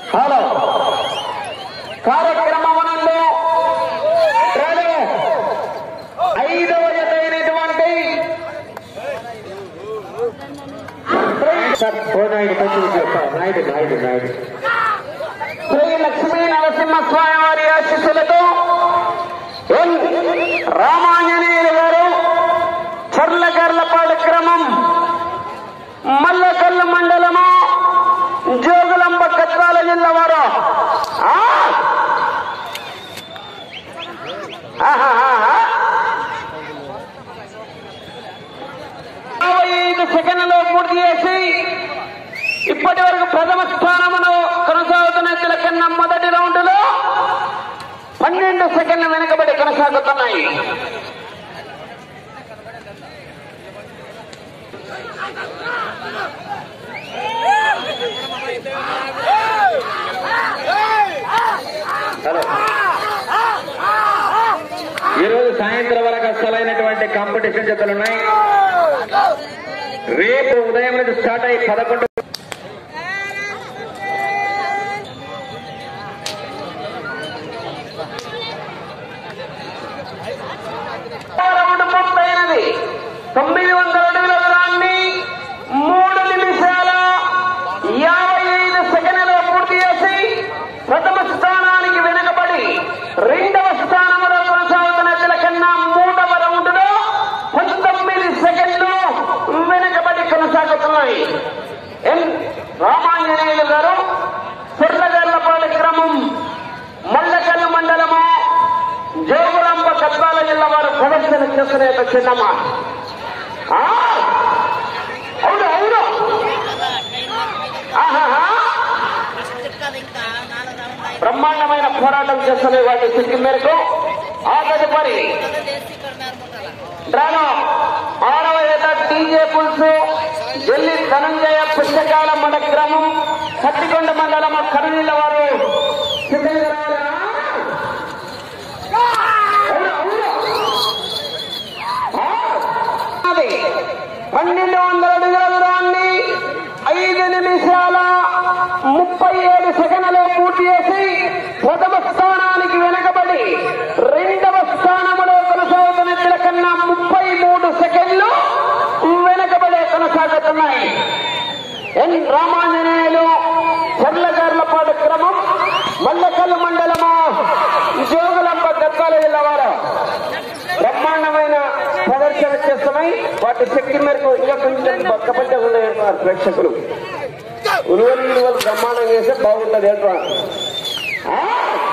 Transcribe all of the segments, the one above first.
Hello కార్యక్రమమునందు రెండు ఐదవ జత అయినటువంటి నాయుడు నాయుడు నాయుడు శ్రీ లక్ష్మీ నరసింహస్వామి వారి ఆశీస్సులతో ఎన్ రామాంజనేయులు గారు చర్లగర్లపాడు క్రమం మల్లకల్లు మండలము జోగులంబ కత్రాల జిల్లా వారు ఆ! ఆహాహాహా. యాభై ఐదు సెకండ్లలో పూర్తి చేసి ఇప్పటి వరకు ప్రథమ స్థానమును కొనసాగుతున్న ఎత్తుల కన్నా మొదటి రౌండ్లో పన్నెండు సెకండ్లు వెనుకబడి కొనసాగుతున్నాయి హలో ఈరోజు సాయంత్రం వరకు అసలైనటువంటి కాంపిటీషన్ జతలు ఉన్నాయి రేపు ఉదయం నుంచి స్టార్ట్ అయ్యి పదకొండు రౌండ్ పూర్తయినది తొమ్మిది వందల అడుగుల దూరాన్ని మూడు నిమిషాల యాభై ఐదు సెకండ్లలో పూర్తి చేసి ప్రథమ స్థానానికి వెనుకబడి రెండవ స్థానంలో కొనసాగుతున్న ఎద్దుల కన్నా మూడవ రౌండ్ లో పంతొమ్మిది సెకండ్లు వెనుకబడి కొనసాగుతున్నాయి ఎన్ రామాంజనేయులు గారు చెర్లగర్లపాడు గ్రామం మల్లకల్లు మండలము జోగులంబ కద్వాల జిల్లా వారు ప్రదర్శన చేస్తున్న యొక్క చిన్నమ్మ ఆ? అవును అవును ఆహాహా. బ్రహ్మాండమైన పోరాటం చేస్తున్న వాటి స్థితి మేరకు ఆ తదుపరి డ్రాలో ఆరవ ఏట టీజే పులుసు ఢిల్లీ ధనంజయ పుస్తకాల మండ గ్రామం సత్తికొండ మండలం కరుణీల వారు సిద్ధంగా రావాలా? అవును, అవును. అది పన్నెండు వందల అడుగుల దూరాన్ని ఐదు నిమిషాల ముప్పై ఏడు సెకండ్లలో పూర్తి చేసి ప్రథమ స్థానానికి వెనకబడి రెండవ స్థానంలో కొనసాగుతున్న ఎత్తుల కన్నా ముప్పై మూడు సెకండ్లు వెనకబడే కొనసాగుతున్నాయి ఎన్ రామాంజనేయులు చర్లగార్లపాడు క్రమం మల్లకల్లు మండలము జోగులంబ గద్వాల జిల్లా వారు బ్రహ్మాండమైన ప్రదర్శన చేస్తున్నాయి వాటి శక్తి మేరకు ఇంకా కొంచెం పక్కపట్టే ఉన్నాయి ప్రేక్షకులు ఉలువలు విలువలు బ్రహ్మాండం చేస్తే బాగుంటది ఏంట్రా ఆ?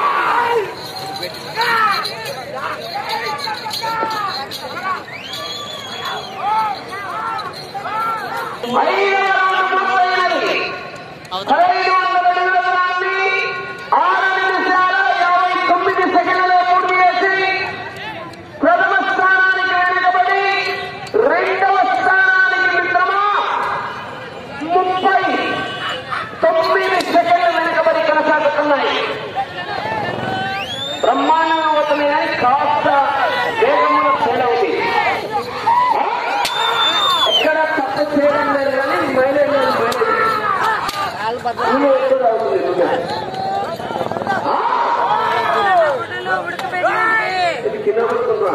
ఐదవ రౌండ్ పూర్తయినది. పదహైదు వందల అడుగుల దూరాన్ని ఆరు నిమిషాల యాభై తొమ్మిది సెకండ్లలో పూర్తి చేసి ప్రథమ స్థానానికి వెనుకబడి రెండవ స్థానానికి మిత్రమా ముప్పై తొమ్మిది సెకండ్లు వెనుకబడి కొనసాగుతున్నాయి బ్రహ్మాండంగా అవుతుంది కానీ కాస్త వేగంలో తేడా ఉంది ఆ? ఎక్కడ తప్పు చేయడం లేదు కానీ మైలేజ్ లేదు, మైలేజ్. ఇది ఎక్కువ అవుతుంది ఇది కింద పడుతుందా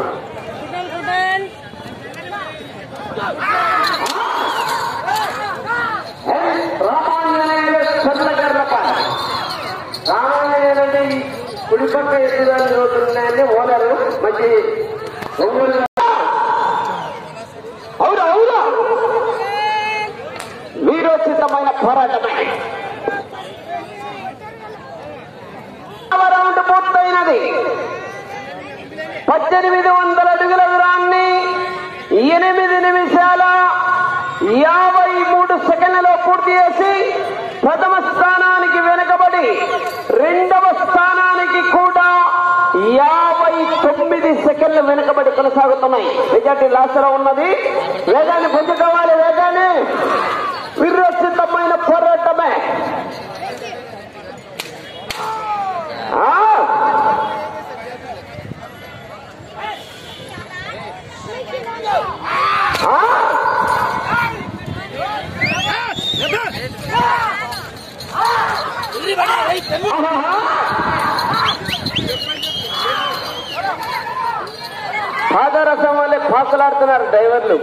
రామాంజనేయుడు చంద్రగర్లప రామాంజనేయుడు అంటే ఈ కుడి పక్క ఎత్తుదాన్ని చదువుతున్నాయని ఓనరు మంచి ఒంగోలు అవును అవును వీరోచితమైన పోరాటమే రౌండ్ పూర్తయినది పద్దెనిమిది వందల అడుగుల దూరాన్ని ఎనిమిది నిమిషాల యాభై మూడు సెకండ్లలో పూర్తి చేసి ప్రథమ స్థానానికి వెనుకబడి రెండవ స్థానానికి కూడా యాభై తొమ్మిది సెకండ్లు వెనుకబడి కొనసాగుతున్నాయి మెజార్టీ లాస్ట్ లో ఉన్నది వేగాన్ని పుంజుకోవాలి వేగాన్ని విరోచితమైన పోరాటమే ఆ ఆ? Everybody, పాదరసం వల్లే పాకులాడుతున్నారు డ్రైవర్లు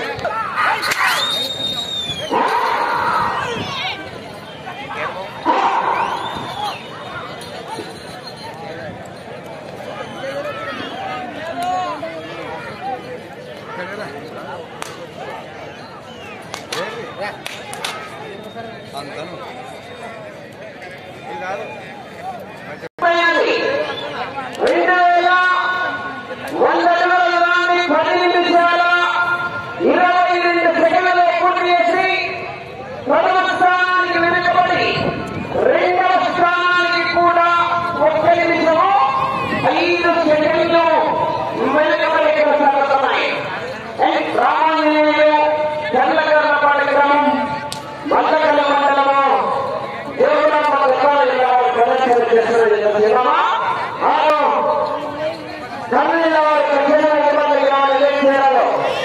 రెండు వేల వంద అడుగుల దూరాన్ని పది నిమిషాల ఇరవై రెండు సెకండ్లలో పూర్తి చేసి ప్రథమ స్థానానికి వెనుకబడి రెండవ స్థానానికి కూడా ఒక్క నిమిషము ఐదు సెకండ్లు వెనుకబడి కొనసాగుతున్నాయి రామాంజనేయులు చల్లకర్లపాటి గ్రామం మల్లకల్ల మండలము దేవుడమ్మ దశాల జిల్లా ప్రదర్శన చేస్తున్న కన్నీళ్ళ వారి కఠిన ఇబ్బంది గ్రామాలు ఏం చేయాలో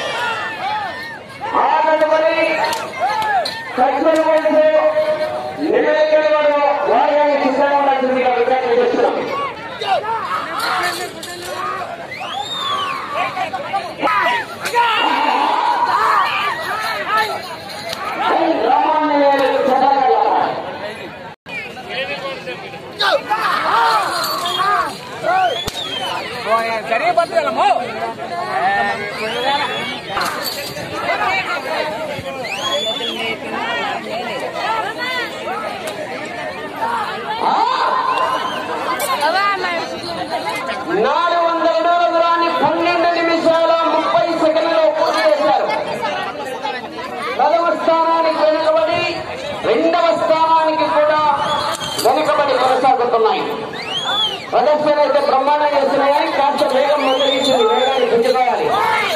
ఆ తదుపరి కక్షలు పోతే నిర్ణయించిన వారు వారి సిద్ధంగా ఉండాల్సిందిగా విజ్ఞప్తి చేస్తున్నాం రామాంజనేయులు చదవగలరా ಸರಿ ಬರ್ತೀರಮ್ಮ నాలుగు వందల అడుగుల దూరాన్ని పన్నెండు నిమిషాల ముప్పై సెకండ్లలో పూర్తి చేశారు ప్రథమ స్థానానికి వెనుకబడి రెండవ స్థానానికి కూడా వెనుకబడి కొనసాగుతున్నాయి ప్రదర్శన అయితే బ్రహ్మాండం చేస్తున్నాయి కానీ కాస్త వేగం మందగించింది వేగాన్ని పెంచుకోవాలి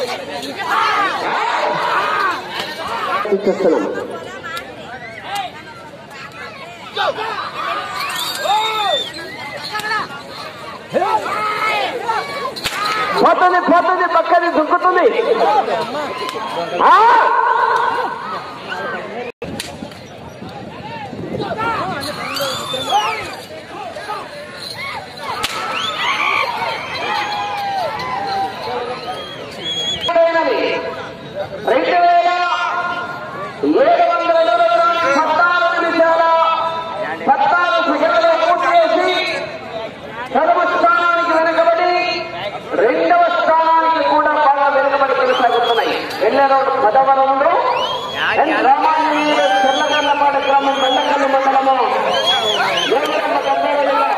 చేస్తున్నాం పోతుంది పోతుంది పక్కది దుక్కుతుంది ఆ! రెండు వేల ఏడు వందల ఇరవై పద్నాలుగు నిమిషాల పద్నాలుగు సెకండ్లలో పూర్తి చేసి ప్రథమ స్థానానికి వెనుకబడి రెండవ స్థానానికి కూడా బాగా వెనుకబడి కొనసాగుతున్నాయి వెళ్ళే రోడ్డు పదవరంలో రామాంజనేయులు చెల్లగల్లపాడు గ్రామం బెల్లకల్లు మండలము దేవుడమ్మ గంగాధర జిల్లా.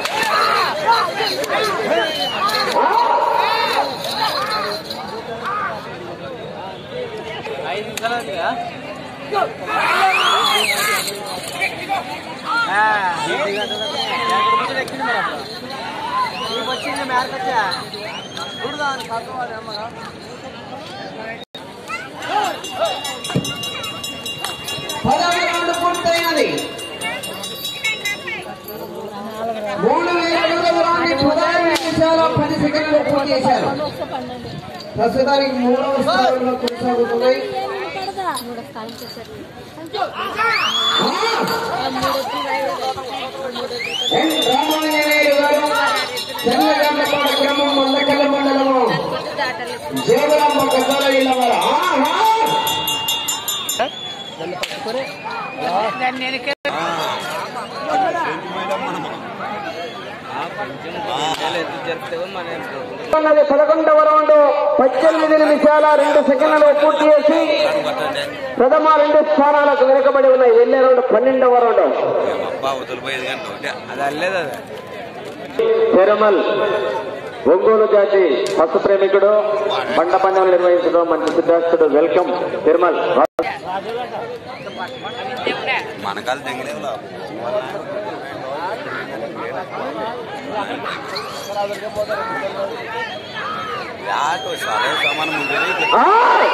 ఐదు నిమిషాలు వచ్చింది మేరకొచ్చా చూడదా చదువు అమ్మగా పదవ రౌండ్ పూర్తయినది మూడు వేల అడుగుల దూరాన్ని పదహారు నిమిషాల పది సెకండ్లు పూర్తి చేశారు ప్రస్తుతానికి మూడవ స్థానంలో కొనసాగుతున్నాయి మూడో స్థానం చేశారు ఎన్ రామాంజనేయులు గారు చెల్లగండపాడ గ్రామం మందకల్ల మండలము జేబులమ్మ గద్దాల జిల్లా వారు ఆహా! ఉన్నది పదకొండవ రౌండ్ పద్దెనిమిది నిమిషాల రెండు సెకండ్లలో పూర్తి చేసి ప్రథమ రెండు స్థానాలకు వెనుకబడి ఉన్నాయి వెళ్ళే రౌండ్ పన్నెండవ రౌండ్ వదిలిపోయేది కానీ అది అల్లేదు అది తిరుమల్ ఒంగోలు జాతి పశు ప్రేమికుడు బండ పందెం నిర్వహించడం మంచి సిద్ధాస్తుడు వెల్కమ్ తిరుమల్ మనకాలు తెంగలేదు యాటో సరే సమానం ఉంటుంది ఆ!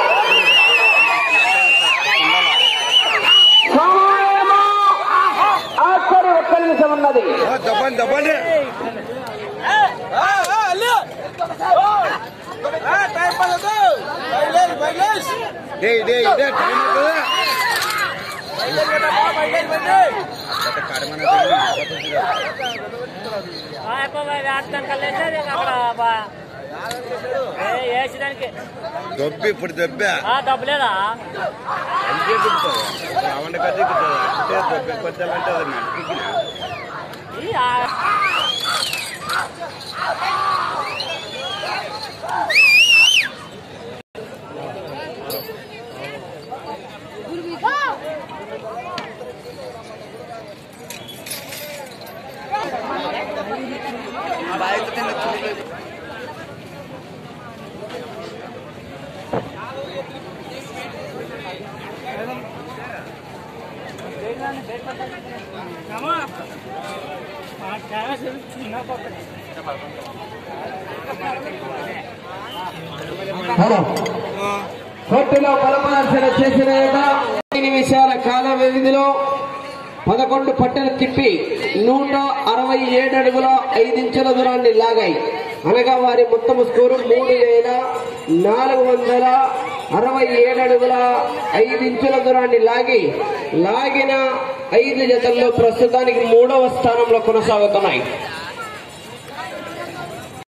సమయము ఆఖరి ఒక్క నిమిషం ఉన్నది దప్పండి దప్పండి టైం పడదు బయలుదేరి బయలుదేరి డే డే ఇదే టైం అవుతుందా బయలుదేరి బయలుదేరి బయలుదేరి వేసేదానికి దొబ్బి ఇప్పుడు దొబ్బా డబ్బు లేదా అంతే దిగుతుంది రావండి కదా దిగుతుంది అంటే దొబ్బి కొట్టాలంటే అది నడిపికినా హలో కోర్టులో బలప్రదర్శన చేసిన యొక్క ఐదు నిమిషాల కాల వ్యవధిలో పదకొండు పట్టెలు తిప్పి నూట అరవై ఏడు అడుగుల ఐదించుల దూరాన్ని లాగాయి అనగా వారి మొత్తం స్కోరు మూడు వేల నాలుగు వందల అరవై ఏడు అడుగుల ఐదించుల దూరాన్ని లాగి లాగిన ఐదు జతల్లో ప్రస్తుతానికి మూడవ స్థానంలో కొనసాగుతున్నాయి